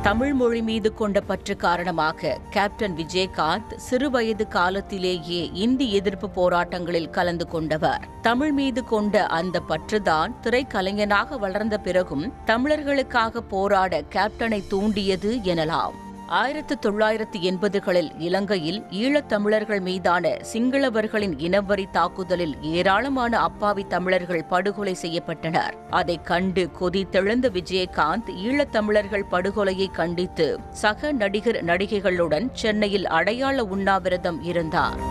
தமிழ் மொழி மீது கொண்ட பற்று காரணமாக கேப்டன் விஜயகாந்த் சிறுவயது காலத்திலேயே இந்தி எதிர்ப்பு போராட்டங்களில் கலந்து கொண்டவர் தமிழ் மீது கொண்ட அந்த பற்றுதான் திரைக்கலைஞனாக வளர்ந்த பிறகும் தமிழர்களுக்காக போராட கேப்டனை தூண்டியது எனலாம் ஆயிரத்து தொள்ளாயிரத்து எண்பதுகளில் இலங்கையில் ஈழத்தமிழர்கள் மீதான சிங்களவர்களின் இனவரி தாக்குதலில் ஏராளமான அப்பாவி தமிழர்கள் படுகொலை செய்யப்பட்டனர் அதைக் கண்டு கொதித்தெழுந்த விஜயகாந்த் ஈழத்தமிழர்கள் படுகொலையை கண்டித்து சக நடிகர் நடிகைகளுடன் சென்னையில் அடையாள உண்ணாவிரதம் இருந்தார்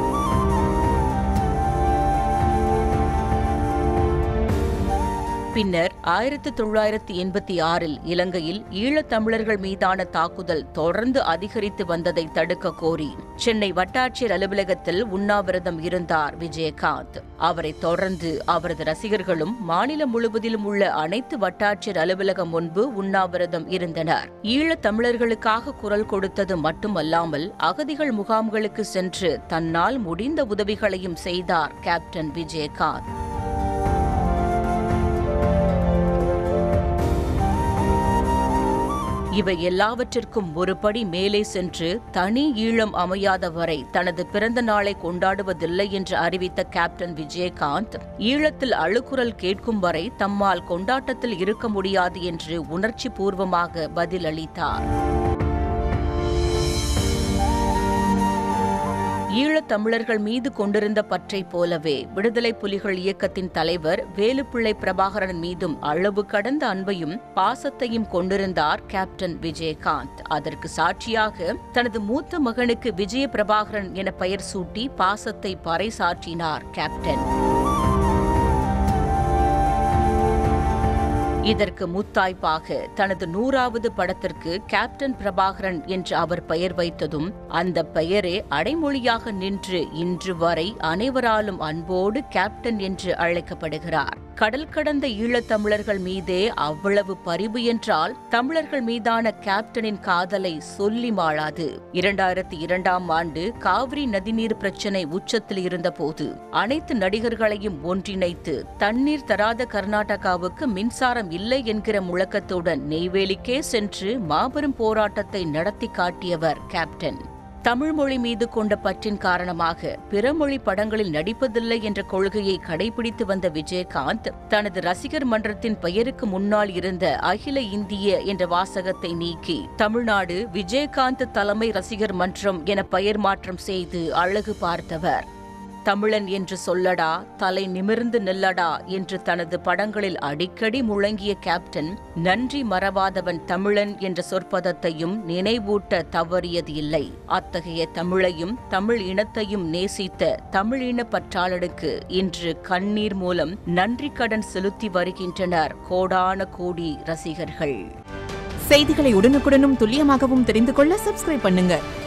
பின்னர் ஆயிரத்து தொள்ளாயிரத்து எண்பத்தி ஆறில் இலங்கையில் ஈழத்தமிழர்கள் மீதான தாக்குதல் தொடர்ந்து அதிகரித்து வந்ததை தடுக்க கோரி சென்னை வட்டாட்சியர் அலுவலகத்தில் உண்ணாவிரதம் இருந்தார் விஜயகாந்த் அவரைத் தொடர்ந்து அவரது ரசிகர்களும் மாநிலம் முழுவதிலும் உள்ள அனைத்து வட்டாட்சியர் அலுவலகம் முன்பு உண்ணாவிரதம் இருந்தனர் ஈழத் தமிழர்களுக்காக குரல் கொடுத்தது மட்டுமல்லாமல் அகதிகள் முகாம்களுக்கு சென்று தன்னால் முடிந்த உதவிகளையும் செய்தார் கேப்டன் விஜயகாந்த் இவை எல்லாவற்றிற்கும் ஒரு படி மேலே சென்று தனி ஈழம் அமையாத வரை தனது பிறந்த நாளை கொண்டாடுவதில்லை என்று அறிவித்த கேப்டன் விஜயகாந்த் ஈழத்தில் அழுக்குரல் கேட்கும் வரை தம்மால் கொண்டாட்டத்தில் இருக்க முடியாது என்று உணர்ச்சி பூர்வமாக பதிலளித்தார் ஈழத் தமிழர்கள் மீது கொண்டிருந்த பற்றைப் போலவே விடுதலை புலிகள் இயக்கத்தின் தலைவர் வேலுப்பிள்ளை பிரபாகரன் மீதும் அளவு கடந்த அன்பையும் பாசத்தையும் கொண்டிருந்தார் கேப்டன் விஜயகாந்த் அதற்கு சாட்சியாக தனது மூத்த மகனுக்கு விஜய பிரபாகரன் என பெயர் சூட்டி பாசத்தை பறைசாற்றினார் கேப்டன் இதற்கு முத்தாய்ப்பாக தனது நூறாவது படத்திற்கு கேப்டன் பிரபாகரன் என்று அவர் பெயர் வைத்ததும் அந்த பெயரே அடைமொழியாக நின்று இன்று வரை அனைவராலும் அன்போடு கேப்டன் என்று அழைக்கப்படுகிறார் கடல் கடந்த ஈழத்தமிழர்கள் மீதே அவ்வளவு பரிவு என்றால் தமிழர்கள் மீதான கேப்டனின் காதலை சொல்லி மாளாது இரண்டாயிரத்தி இரண்டாம் ஆண்டு காவிரி நதிநீர் பிரச்சினை உச்சத்தில் இருந்தபோது அனைத்து நடிகர்களையும் ஒன்றிணைத்து தண்ணீர் தராத கர்நாடகாவுக்கு மின்சாரம் இல்லை என்கிற முழக்கத்துடன் நெய்வேலிக்கே சென்று மாபெரும் போராட்டத்தை நடத்தி காட்டியவர் கேப்டன் தமிழ் மொழி மீது கொண்ட பற்றின் காரணமாக பிற மொழி படங்களில் நடிப்பதில்லை என்ற கொள்கையை கடைபிடித்து வந்த விஜயகாந்த் தனது ரசிகர் மன்றத்தின் பெயருக்கு முன்னால் இருந்த அகில இந்திய என்ற வாசகத்தை நீக்கி தமிழ்நாடு விஜயகாந்த் தலைமை ரசிகர் மன்றம் என பெயர் மாற்றம் செய்து அழகு பார்த்தவர் தமிழன் என்று சொல்லடா தலை நிமிர்ந்து நில்லடா என்று தனது படங்களில் அடிக்கடி முழங்கிய கேப்டன் நன்றி மறவாதவன் தமிழன் என்ற சொற்பதத்தையும் நினைவூட்ட தவறியது இல்லை அத்தகைய தமிழையும் தமிழ் இனத்தையும் நேசித்த தமிழின பற்றாளனுக்கு இன்று கண்ணீர் மூலம் நன்றி கடன் செலுத்தி வருகின்றனர் கோடான கோடி ரசிகர்கள் செய்திகளை உடனுக்குடனும் துல்லியமாகவும் தெரிந்து கொள்ள சப்ஸ்கிரைப் பண்ணுங்க